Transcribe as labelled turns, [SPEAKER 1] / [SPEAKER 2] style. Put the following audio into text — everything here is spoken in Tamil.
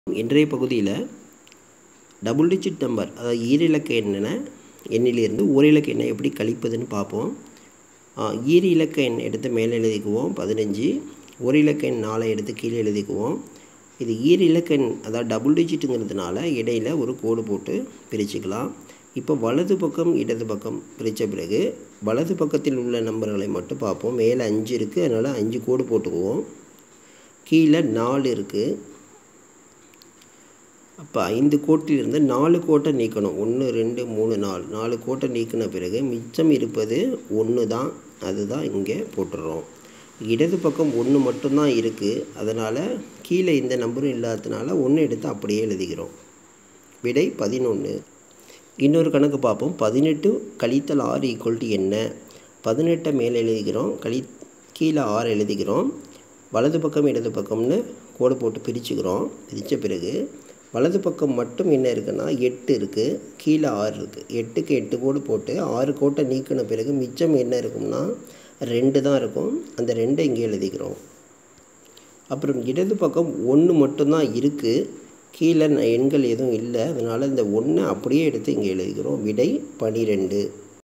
[SPEAKER 1] இன்றைய பகுதியில் டபுள் டிஜிட் நம்பர் அதாவது ஈரிலக்க எண்ணென எண்ணிலிருந்து ஒரு இலக்க எண்ணை எப்படி கழிப்பதுன்னு பார்ப்போம் ஈரு இலக்க எண் எடுத்து மேலே எழுதிக்குவோம் பதினஞ்சு ஒரு இலக்க எண் நாலை எடுத்து கீழே எழுதிக்குவோம் இது ஈரு இலக்க எண் அதாவது டபுள் டிஜிட்டுங்கிறதுனால இடையில் ஒரு கோடு போட்டு பிரிச்சுக்கலாம் இப்போ வலது பக்கம் இடது பக்கம் பிரித்த பிறகு வலது பக்கத்தில் உள்ள நம்பர்களை மட்டும் பார்ப்போம் மேலே அஞ்சு இருக்குது அதனால் அஞ்சு கோடு போட்டுக்குவோம் கீழே நாலு இருக்குது அப்போ ஐந்து கோட்டிலிருந்து நாலு கோட்டை நீக்கணும் ஒன்று ரெண்டு மூணு நாலு நாலு கோட்டை நீக்கின பிறகு மிச்சம் இருப்பது ஒன்று தான் அதுதான் இங்கே போட்டுடுறோம் இடது பக்கம் ஒன்று மட்டும்தான் இருக்குது அதனால் கீழே இந்த நம்பரும் இல்லாததுனால ஒன்று எடுத்து அப்படியே எழுதிக்கிறோம் விடை பதினொன்று இன்னொரு கணக்கு பார்ப்போம் பதினெட்டு கழித்தல் ஆறு ஈக்குவல் டு என்ன பதினெட்டை மேலே எழுதிக்கிறோம் கழி கீழே ஆறு எழுதிக்கிறோம் வலது பக்கம் இடது பக்கம்னு கோடு போட்டு பிரிச்சுக்கிறோம் பிரித்த பிறகு வலது பக்கம் மட்டும் என்ன இருக்குன்னா எட்டு இருக்குது கீழே ஆறு இருக்குது எட்டுக்கு எட்டு கோடு போட்டு ஆறு கோட்டை நீக்கின பிறகு மிச்சம் என்ன இருக்கும்னா ரெண்டு தான் இருக்கும் அந்த ரெண்டை இங்கே எழுதிக்கிறோம் அப்புறம் இடது பக்கம் ஒன்று மட்டும்தான் இருக்குது கீழே எண்கள் எதுவும் இல்லை அதனால் இந்த ஒன்றை அப்படியே எடுத்து இங்கே எழுதிக்கிறோம் விடை பனிரெண்டு